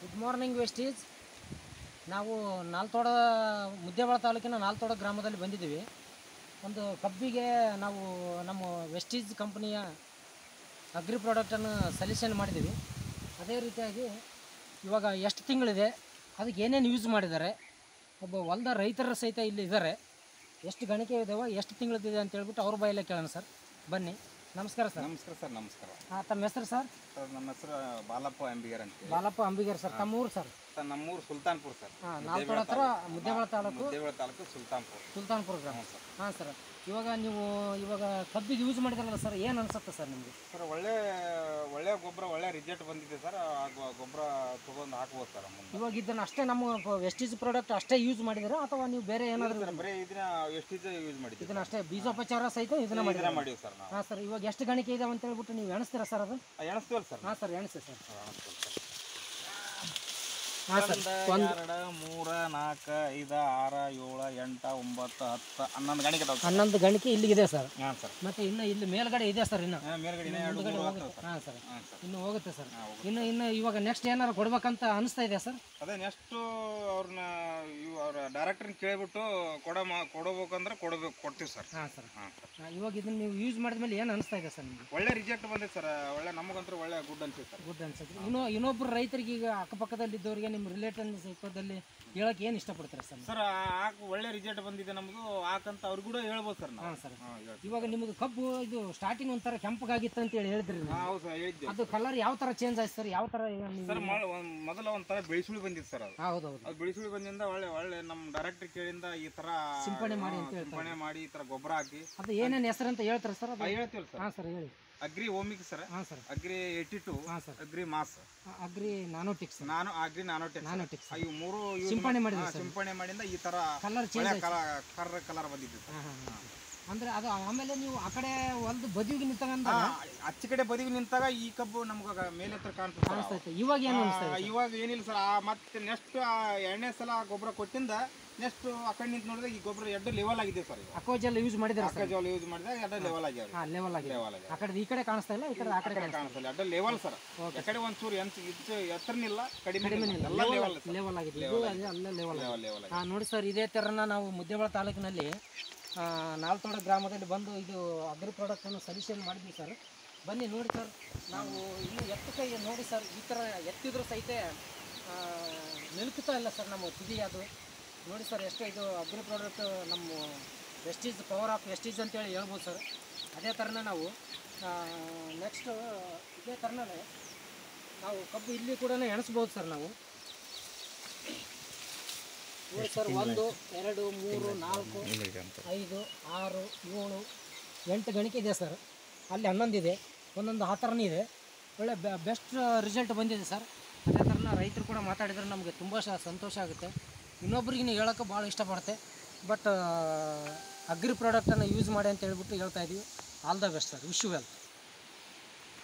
Good morning ವೆಸ್ಟೀಸ್ ನಾವು ನಾಲ್ತೋಡ ಮುದ್ದೇಬಾಳ ತಾಲೂಕಿನ ನಾಲ್ತೋಡ ಗ್ರಾಮದಲ್ಲಿ ಬಂದಿದ್ದೀವಿ ಒಂದು ಕಬ್ಬಿಗೆ ನಾವು ನಮ್ಮ ವೆಸ್ಟೀಸ್ ಕಂಪ್ನಿಯ ಅಗ್ರಿ ಪ್ರಾಡಕ್ಟನ್ನು ಸೆಲೆಕ್ಷನ್ ಮಾಡಿದ್ದೀವಿ ಅದೇ ರೀತಿಯಾಗಿ ಇವಾಗ ಎಷ್ಟು ತಿಂಗಳಿದೆ ಅದಕ್ಕೆ ಏನೇನು ಯೂಸ್ ಮಾಡಿದ್ದಾರೆ ಒಬ್ಬ ಹೊಲ್ದ ರೈತರ ಸಹಿತ ಇಲ್ಲಿ ಇದ್ದಾರೆ ಎಷ್ಟು ಗಣಿಕೆ ಇದಾವೆ ಎಷ್ಟು ತಿಂಗಳದಿದೆ ಅಂತ ಹೇಳ್ಬಿಟ್ಟು ಅವ್ರ ಬಾಯಲ್ಲೇ ಕೇಳೋಣ ಸರ್ ಬನ್ನಿ ನಮಸ್ಕಾರ ಸರ್ ನಮಸ್ಕಾರ ಸರ್ ನಮಸ್ಕಾರ ಹಾಂ ತಮ್ಮ ಹೆಸರು ಸರ್ ಸರ್ ನಮ್ಮ ಹೆಸರು ಬಾಲಪ್ಪ ಅಂಬಿಗರ್ ಅಂತೇಳಿ ಬಾಲಪ್ಪ ಅಂಬಿಗರ್ ಸರ್ ತಮ್ಮ ಊರು ಸರ್ ಸರ್ ನಮ್ಮೂರು ಸುಲ್ತಾನ್ಪುರ್ ಸರ್ ಹಾಂ ನಾಲ್ಕುಳ ಹತ್ರ ಮುದ್ದೇಬಾಳ ತಾಲೂಕು ಮುದ್ದೇಬೇಳ ತಾಲೂಕು ಸುಲ್ತಾನ್ಪುರ್ ಸುಲ್ತಾನ್ಪುರ ಗ್ರಾಮ ಸರ್ ಹಾಂ ಸರ್ ಇವಾಗ ನೀವು ಇವಾಗ ಕಬ್ಬಿಗೆ ಯೂಸ್ ಮಾಡಿದ್ರಲ್ಲ ಸರ್ ಏನು ಅನ್ಸುತ್ತೆ ಸರ್ ನಿಮಗೆ ಸರ್ ಒಳ್ಳೆ ಒಳ್ಳೆ ಗೊಬ್ಬರ ಒಳ್ಳೆ ರಿಸಲ್ಟ್ ಬಂದಿದೆ ಸರ್ ಆ ಗೊ- ಗೊಬ್ಬರ ತೊಗೊಂಡು ಹಾಕ್ಬೋದು ಸರ್ ಮುಂದೆ ಇವಾಗ ಇದನ್ನ ಅಷ್ಟೇ ನಮ್ಮ ವೆಸ್ಟೀಸ್ ಪ್ರಾಡಕ್ಟ್ ಅಷ್ಟೇ ಯೂಸ್ ಮಾಡಿದ್ದೀರಾ ಅಥವಾ ನೀವು ಬೇರೆ ಏನಾದರೂ ಸರ್ ಬರೀ ಇದನ್ನ ಎಷ್ಟಿದೆ ಯೂಸ್ ಮಾಡಿದ್ದೀವಿ ಇದನ್ನ ಅಷ್ಟೇ ಬೀಜೋಪಚಾರ ಸಹಿತ ಇದನ್ನ ಇದನ್ನ ಮಾಡಿದ್ದೀರಾ ಮಾಡಿವಿ ಸರ್ ನಾವು ಹಾಂ ಸರ್ ಇವಾಗ ಎಷ್ಟು ಗಣಿಕೆ ಇದಾವೆ ಅಂತ ಹೇಳ್ಬಿಟ್ಟು ನೀವು ಎಣಿಸ್ತೀರಾ ಸರ್ ಅದು ಆ, ಎಣಿಸ್ತೀವಲ್ಲ ಸರ್ ಹಾಂ ಸರ್ ಎಣಿಸಿ ಸರ್ ಆ, ಎಣಿಸ್ತೀವಲ್ಲ ಸರ್ ಹಾಂ ಸರ್ ಒಂದು ಎರಡು ಮೂರ ನಾಲ್ಕು ಐದು ಆರು ಏಳು ಎಂಟು ಒಂಬತ್ತು ಹತ್ತು ಹನ್ನೊಂದು ಗಣಿಕೆ ಅದಾವೆ ಸರ್ ಹನ್ನೊಂದು ಗಣಿಕೆ ಇಲ್ಲಿಗಿದೆ ಸರ್ ಹಾಂ ಸರ್ ಮತ್ತೆ ಇನ್ನು ಇಲ್ಲಿ ಮೇಲ್ಗಡೆ ಇದೆ ಸರ್ ಇನ್ನು ಹಾಂ ಮೇಲ್ಗಡೆ ಇನ್ನೂ ಎರಡು ಮೂರು ಆಗ್ತಾವೆ ಸರ್ ಹಾಂ ಸರ್ ಹಾಂ ಸರ್ ಇನ್ನು ಹೋಗುತ್ತೆ ಸರ್ ಹಾಂ ಹೋಗುತ್ತೆ ಇನ್ನು ಇನ್ನು ಇವಾಗ ನೆಕ್ಸ್ಟ್ ಏನಾರು ಕೊಡ್ಬೇಕಂತ ಅನಿಸ್ತಾ ಇದೆ ಸರ್ ಅದೇ ನೆಕ್ಸ್ಟ್ ಅವ್ರನ್ನ ಇವ್ ಅವ್ರ ಡೈರೆಕ್ಟರ್ನ ಕೇಳ್ಬಿಟ್ಟು ಕೊಡ ಮಾ ಕೊಡಬೇಕಂದ್ರೆ ಕೊಡಬೇಕು ಕೊಡ್ತೀವಿ ಸರ್ ಹಾಂ ಸರ್ ಹಾಂ ಸರ್ ಆ, ಇವಾಗ ಇದನ್ನ ನೀವು ಯೂಸ್ ಮಾಡಿದ್ಮೇಲೆ ಏನು ಅನಿಸ್ತಾ ಇದೆ ಸರ್ ನಿಮಗೆ ಒಳ್ಳೆ ರಿಜೆಕ್ಟ್ ಬಂದೈತೆ ಸರ್ ಒಳ್ಳೆ ನಮಗಂತೂ ಒಳ್ಳೆ ಗುಡ್ ಅನ್ಸುತ್ತೆ ಸರ್ ಗುಡ್ ಅನ್ಸುತ್ತೆ ಇನ್ನೂ ಇನ್ನೊಬ್ರು ರೈತರಿಗೆ ಈಗ ಅಕ್ಕಪಕ್ಕದಲ್ಲಿದ್ದವರಿಗೆ ನಿಮ್ಮ ರಿಲೇಟನ್ ಸಿಕ್ಕೋದಲ್ಲಿ ಹೇಳಕ್ಕೆ ಏನು ಇಷ್ಟಪಡ್ತೀರಾ ಸರ್ ಸರ್ ಹಾಕ್ ಒಳ್ಳೆ ರಿಜೆಕ್ಟ್ ಬಂದಿದೆ ನಮಗೂ ಹಾಕಂತ ಅವ್ರಿಗೆ ಕೂಡ ಹೇಳ್ಬೋದು ಸರ್ ನಾವು ಹಾಂ ಸರ್ ಹಾಂ ಹೇಳ್ತೀವಿ ಇವಾಗ ನಿಮಗೆ ಕಬ್ಬು ಇದು ಸ್ಟಾರ್ಟಿಂಗ್ ಒಂಥರ ಕೆಂಪಗಾಗಿತ್ತು ಅಂತ ಹೇಳಿ ಹೇಳಿದ್ರಿ ನೀವು. ಹಾಂ ಹೌದು ಸರ್ ಹೇಳಿದ್ದೆ ಅದು ಕಲರ್ ಯಾವ ಥರ ಚೇಂಜ್ ಆಯ್ತು ಸರ್ ಯಾವ ಥರ ನೀವು ಸರ್ ಮೊದಲ ಒಂಥರ ಬೆಳೆಸುಳಿ ಬಂದಿತ್ತು ಸರ್ ಅದು ಹೌದು ಹೌದು ಅದು ಬೆಳೆಸುಳಿ ಬಂದಿಂದ ಒಳ್ಳೆ ಒಳ್ಳೆ ನಮ್ಮ ಡೈರೆಕ್ಟರ್ ಕೇಳಿಂದ ಈ ಥರ ಸಿಂಪಡಣೆ ಮಾಡಿ ಅಂತ ಹಾ, ಸಿಂಪಡಣೆ ಮಾಡಿ ಈ ಥರ ಗೊಬ್ಬರ ಹಾಕಿ ಅದು ಏನೇನು ಹೆಸರು ಅಂತ ಹೇಳ್ತಾರೆ ಸರ್ ಅದು ಹಾಂ ಹೇಳ್ತೀವಲ್ಲ ಸರ್ ಹಾಂ ಸರ್ ಹೇಳಿ ಅಗ್ರಿ ಓಮಿಕ್ ಸರ್ ಹಾಂ ಸರ್ ಅಗ್ರಿ ಏಯ್ಟಿ ಟು ಹಾಂ sir agri mass agri nanotics ನಾನು ಅಗ್ರಿ ನಾನೋಟೆಕ್ಸ್ ನಾನೋಟಿಕ್ಸ್ ಇವು ಮೂರು use ಸಿಂಪಡಣೆ ಮಾಡಿ- ಮಾಡಿದ್ರಿ ಹಾ, ಸರ್ ಸಿಂಪಡಣೆ ಮಾಡಿಂದ ಈ ತರ ಕಲರ್ ಚೇಂಜ್ ಒಳ್ಳೆ ಕಲರ್ ಕರ್ರ ಕಲರ್ ಬಂದಿದ್ದು ಸರ್. ಹಾಂ ಹಾಂ ಅಂದ್ರೆ ಅದು ಆಮೇಲೆ ನೀವು ಆ ಕಡೆ ಒಂದು ಬದಿಗೆ ನಿಂತಂಗ ಹಾ, ಆಚೆ ಕಡೆ ಬದಿಗೆ ನಿಂತಾಗ ಈ ಕಬ್ಬು ನಮ್ಗೆ ಮೇಲೆ ಹತ್ರ ಕಾಣ್ತದೆ ಸರ್. ಅನಿಸ್ತೈತೆ ಇವಾಗ ಏನು ಅನಿಸ್ತಾ ಆ, ಇವಾಗ ಏನಿಲ್ಲ ಸರ್ ಆ ಮತ್ತೆ ನೆಕ್ಸ್ಟ್ ಎರಡನೇ ಸಲ ಗೊಬ್ಬರ ಕೊಟ್ಟಿಂದ ನೆಕ್ಸ್ಟ್ ಆ ಕಡೆ ನಿಂತು ನೋಡಿದಾಗ ಈ ಗೊಬ್ಬರ ಎರಡು ಲೆವೆಲ್ ಆಗಿದೆ ಸರ್ ಇವಾಗ ಅಕೋಜೆಲ್ಲ ಯೂಸ್ ಮಾಡಿದ್ರೆ ಅಕ್ಕ ಜೋಳ ಯೂಸ್ ಮಾಡಿದಾಗ ಎರಡು ಲೆವೆಲ್ ಆಗ್ಯಾವ ಹಾಂ ಲೆವೆಲ್ ಆಗಿದೆ ಲೆವೆಲ್ ಆಗ್ಯಾವ ಆ ಕಡೆ ಈ ಕಡೆ ಕಾಣಿಸ್ತಾ ಇಲ್ಲ ಈ ಕಡೆ ಆ ಕಡೆ ಕಾಣಿಸ್ತಾ ಕಾಣಿಸಲ್ಲ ಎರಡು ಲೆವೆಲ್ ಸರ್ Okay. ಆ ಕಡೆ ಒಂಚೂರು ಎಂಚು ಹೆಚ್ಚು ಎತ್ತರನಿಲ್ಲ ಕಡಿಮೆ ಇಲ್ಲ. ಎಲ್ಲ ಲೆವೆಲ್ ಸರ್ ಲೆವೆಲ್ ಆಗಿದೆ ಇದು ಅದೇ ಅಲ್ಲೇ ಲೆವೆಲ್ ಆಗಿದೆ ಲೆವೆಲ್ ಲೆವೆಲ್ ಹಾಂ ನೋಡಿ ಸರ್ ಇದೇ ಥರನ ನಾವು ಮುದ್ದೇಬಾಳ ತಾಲೂಕಿನಲ್ಲಿ ಆ, ನಾಲ್ತೋಡ ಗ್ರಾಮದಲ್ಲಿ ಬಂದು ಇದು ಅಗ್ರಿ ಪ್ರಾಡಕ್ಟನ್ನು ಸಲ್ಯೂಷನ್ ಮಾಡಿದ್ವಿ ಸರ್ ಬನ್ನಿ ನೋಡಿ ಸರ್ ನಾವು ಇನ್ನು ಎತ್ತು ಕೈ ನೋಡಿ ಸರ್ ಈ ಥರ ಎತ್ತಿದ್ರು ಸಹಿತ ಆ, ನಿಲ್ಕುತ್ತಾ ಇಲ್ಲ ಸರ್ ನಮ್ಮ ತುದಿ ಅದು ನೋಡಿ ಸರ್ ಎಷ್ಟು ಇದು ಅಗ್ರಿ ಪ್ರಾಡಕ್ಟ್ ನಮ್ಮ ವೆಸ್ಟೀಸ್ ಪವರ್ ಆಫ್ ವೆಸ್ಟೀಸ್ ಅಂತೇಳಿ ಹೇಳ್ಬೋದು ಸರ್ ಅದೇ ಥರನೇ ನಾವು ನೆಕ್ಸ್ಟ್ ಇದೇ ಥರನೇ ನಾವು ಕಬ್ಬು ಇಲ್ಲಿ ಕೂಡ ಎಣಿಸ್ಬೋದು ಸರ್ ನಾವು ನೋಡಿ ಸರ್ ಒಂದು ಎರಡು ಮೂರು ನಾಲ್ಕು ಐದು ಆರು ಏಳು ಎಂಟು ಗಣಿಕೆ ಇದೆ ಸರ್ ಅಲ್ಲಿ ಹನ್ನೊಂದು ಇದೆ ಒಂದೊಂದು ಆ ಥರನೇ ಇದೆ ಒಳ್ಳೆ ಬೆಸ್ಟ್ ರಿಸಲ್ಟ್ ಬಂದಿದೆ ಸರ್ ಅದೇ ಥರನ ರೈತರು ಕೂಡ ಮಾತಾಡಿದ್ರೆ ನಮಗೆ ತುಂಬ ಶ ಸಂತೋಷ ಆಗುತ್ತೆ ಇನ್ನೊಬ್ರಿಗೆ ನೀವು ಹೇಳೋಕ್ಕೆ ಭಾಳ ಇಷ್ಟಪಡುತ್ತೆ ಬಟ್ ಅಗ್ರಿ ಪ್ರಾಡಕ್ಟನ್ನು ಯೂಸ್ ಮಾಡಿ ಅಂತ ಹೇಳ್ಬಿಟ್ಟು ಹೇಳ್ತಾ ಇದ್ದೀವಿ all the best sir wish well